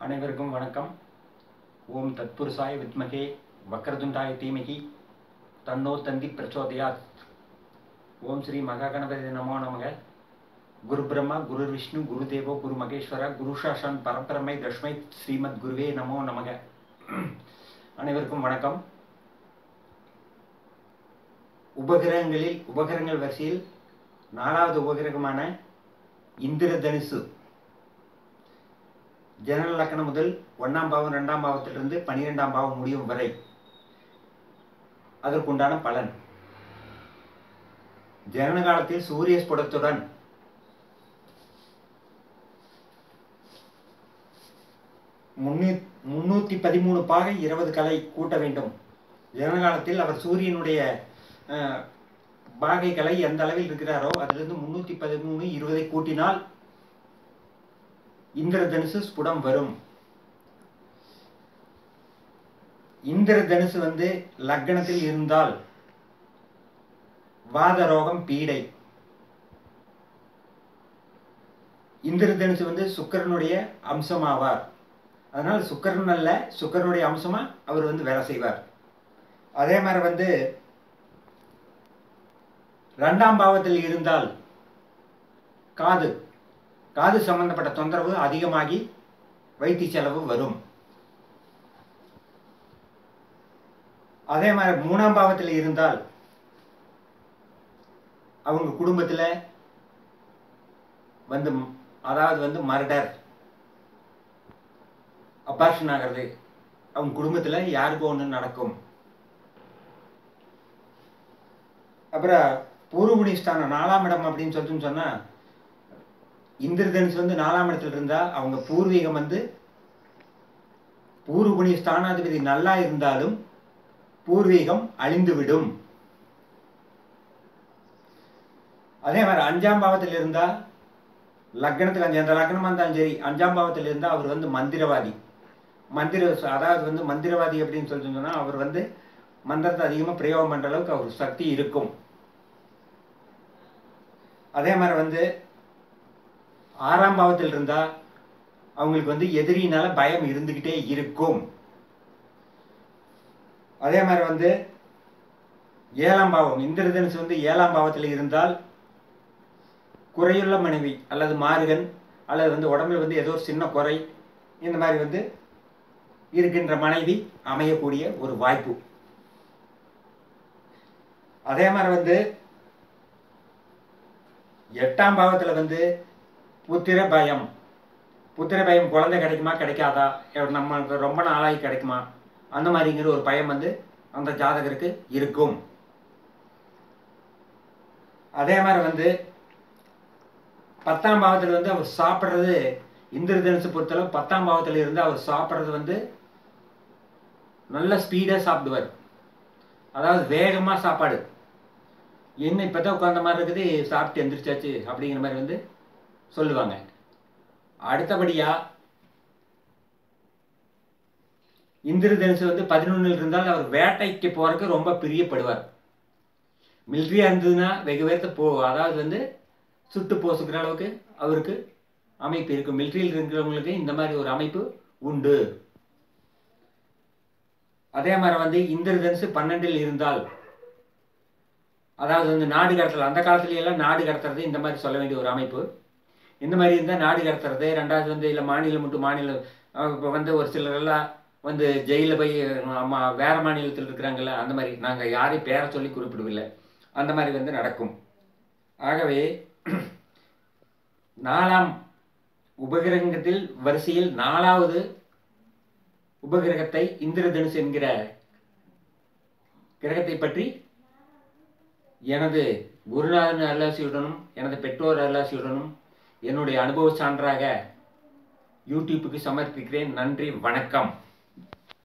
அனைவருக்கும் வணக்கம் ஓம் தத்புருஷாய வித்மகே வக்ரதுண்டாய தீமகி தன்னோ தந்தி பிரச்சோதயாத் ஓம் ஸ்ரீ மகாகணபதி நமோ நமக குரு பிரம்மா குரு விஷ்ணு குரு தேவோ குரு மகேஸ்வர குரு சாஷான் பரம்பரமை தஷ்மை ஸ்ரீமத் குருவே நமோ நமக அனைவருக்கும் வணக்கம் உபகிரகங்களில் உபகிரகங்கள் வரிசையில் நாலாவது உபகிரகமான இந்திர தனுசு ஜனன லக்கணம் முதல் ஒன்றாம் பாவம் ரெண்டாம் பாவத்திலிருந்து பன்னிரெண்டாம் பாவம் முடியும் வரை அதற்குண்டான பலன் ஜனன காலத்தில் சூரிய ஸ்புடத்துடன் முன்னூ முன்னூற்றி பதிமூணு பாகை இருபது கலை கூட்ட வேண்டும் ஜனன காலத்தில் அவர் சூரியனுடைய அஹ், பாகை கலை எந்த அளவில் இருக்கிறாரோ அதிலிருந்து முன்னூற்றி பதிமூணு இருபதை கூட்டினால் இந்திர தனுசு ஸ்புடம் வரும் இந்திர தனுசு வந்து லக்னத்தில் இருந்தால் வாத ரோகம் பீடை இந்திர தனுசு வந்து சுக்கரனுடைய அம்சமாவார் அதனால் சுக்கரன் அல்ல சுக்கரனுடைய அம்சமா அவர் வந்து வேலை செய்வார் அதே மாதிரி வந்து ரெண்டாம் பாவத்தில் இருந்தால் காது காது சம்பந்தப்பட்ட தொந்தரவு அதிகமாகி வைத்திய செலவு வரும் அதே மாதிரி மூணாம் பாவத்தில் இருந்தால் அவங்க குடும்பத்தில் வந்து அதாவது வந்து மர்டர் அபார்ஷன் ஆகிறது அவங்க குடும்பத்தில் யாருக்கும் ஒன்று நடக்கும் அப்புறம் பூர்வபுணிஸ்தானம் நாலாம் இடம் அப்படின்னு சொல்லிட்டு சொன்னால் இந்திரதனுஷ் வந்து நாலாம் இடத்துல இருந்தா அவங்க பூர்வீகம் வந்து பூர்வபுணி ஸ்தானாதிபதி நல்லா இருந்தாலும் பூர்வீகம் அழிந்துவிடும் அதே மாதிரி அஞ்சாம் பாவத்தில் இருந்தா லக்னத்துக்கு அஞ்சு அந்த லக்னமா இருந்தாலும் சரி அஞ்சாம் பாவத்தில் இருந்தா அவர் வந்து மந்திரவாதி மந்திர அதாவது வந்து மந்திரவாதி அப்படின்னு சொல்லி சொன்னா அவர் வந்து மந்திரத்தை அதிகமாக பிரயோகம் பண்ற அளவுக்கு அவர் சக்தி இருக்கும் அதே மாதிரி வந்து ஆறாம் பாவத்தில் இருந்தா அவங்களுக்கு வந்து எதிரினால பயம் இருந்துகிட்டே இருக்கும் அதே மாதிரி வந்து ஏழாம் பாவம் இந்திரதனுசு வந்து ஏழாம் பாவத்தில் இருந்தால் குறையுள்ள மனைவி அல்லது மாறுகன் அல்லது வந்து உடம்புல வந்து ஏதோ ஒரு சின்ன குறை இந்த மாதிரி வந்து இருக்கின்ற மனைவி அமையக்கூடிய ஒரு வாய்ப்பு அதே மாதிரி வந்து எட்டாம் பாவத்தில் வந்து புத்திர பயம் புத்திர பயம் குழந்தை கிடைக்குமா கிடைக்காதா எ- நம்மளுக்கு ரொம்ப நாளாகி கிடைக்குமா அந்த மாதிரிங்கிற ஒரு பயம் வந்து அந்த ஜாதகருக்கு இருக்கும் அதே மாதிரி வந்து பத்தாம் பாவத்தில் வந்து அவர் சாப்பிட்றது இந்திர தனுசு பொறுத்தளவு பத்தாம் பாவத்தில் இருந்து அவர் சாப்பிட்றது வந்து நல்ல ஸ்பீடாக சாப்பிடுவார் அதாவது வேகமாக சாப்பாடு என்ன இப்போ தான் உட்காந்த மாதிரி இருக்குது சாப்பிட்டு எந்திரிச்சாச்சு அப்படிங்கிற மாதிரி வந்து சொல்லுவாங்க அடுத்தபடியா இந்திர தனுசு வந்து பதினொன்றில் இருந்தால் அவர் வேட்டைக்கு போறதுக்கு ரொம்ப பிரியப்படுவார் மிலிட்ரியா இருந்ததுன்னா வெகு பேர்த்த போ அதாவது வந்து சுட்டு போசுக்கிற அளவுக்கு அவருக்கு அமைப்பு இருக்கும் மிலிட்ரியில் இருக்கிறவங்களுக்கு இந்த மாதிரி ஒரு அமைப்பு உண்டு அதே மாதிரி வந்து இந்திர தனுசு பன்னெண்டில் இருந்தால் அதாவது வந்து நாடு கடத்தல் அந்த காலத்துல எல்லாம் நாடு கடத்துறது இந்த மாதிரி சொல்ல வேண்டிய ஒரு அமைப்பு இந்த மாதிரி இருந்தால் நாடு கடத்துறது ரெண்டாவது வந்து இல்லை மாநிலம் விட்டு மாநிலம் இப்போ வந்து ஒரு சிலர் எல்லாம் வந்து ஜெயிலில் போய் அம்மா வேற மாநிலத்தில் இருக்கிறாங்கல்ல அந்த மாதிரி நாங்கள் யாரையும் பேரை சொல்லி குறிப்பிடவில்லை அந்த மாதிரி வந்து நடக்கும் ஆகவே நாலாம் உபகிரகத்தில் வரிசையில் நாலாவது உபகிரகத்தை இந்திர தனுஷ் என்கிற கிரகத்தை பற்றி எனது குருநாதன் அல்லாசியுடனும் எனது பெற்றோர் அல்லாசியுடனும் என்னுடைய அனுபவ சான்றாக யூடியூப்புக்கு சமர்ப்பிக்கிறேன் நன்றி வணக்கம்